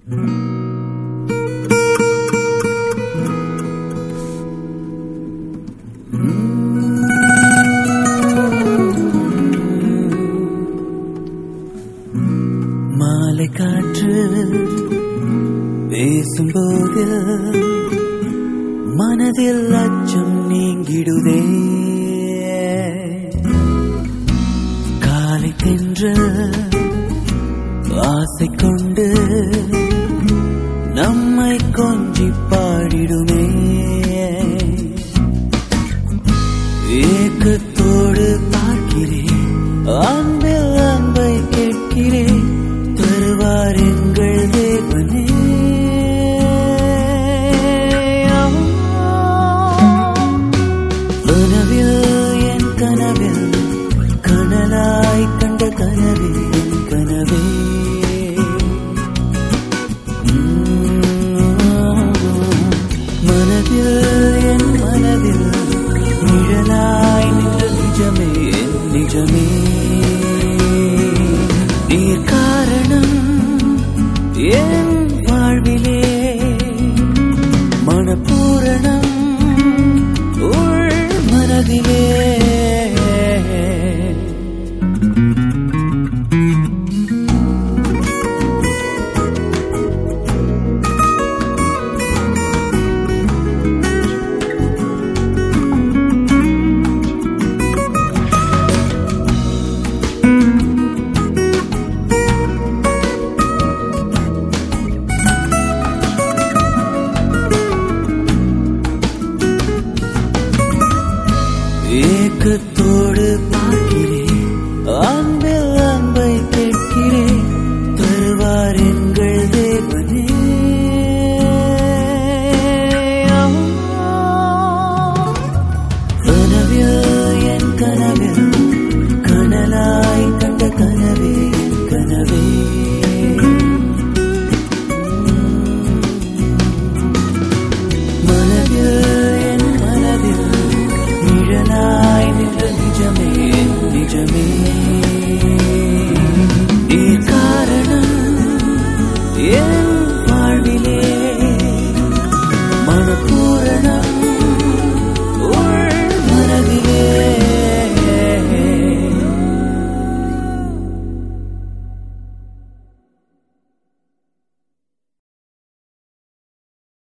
மாலை காற்று பேசும்போது மனதில் அச்சம் நீங்கிடுதே காலை தின்று ஆசை கொண்டு நம்மை கொஞ்சி பாடிடுமே ஏக்கத்தோடு பார்க்கிறேன் அன்பில் அன்பை கேட்கிறேன் தருவார் எங்கள் தேவனே கனவில் என் கனவில் கனலாய் கண்ட கனவே என் கனவே மனதில் என் மனதில் நிழலாய் நின்ற நிஜமே என் நிஜமே நீர் காரணம் என்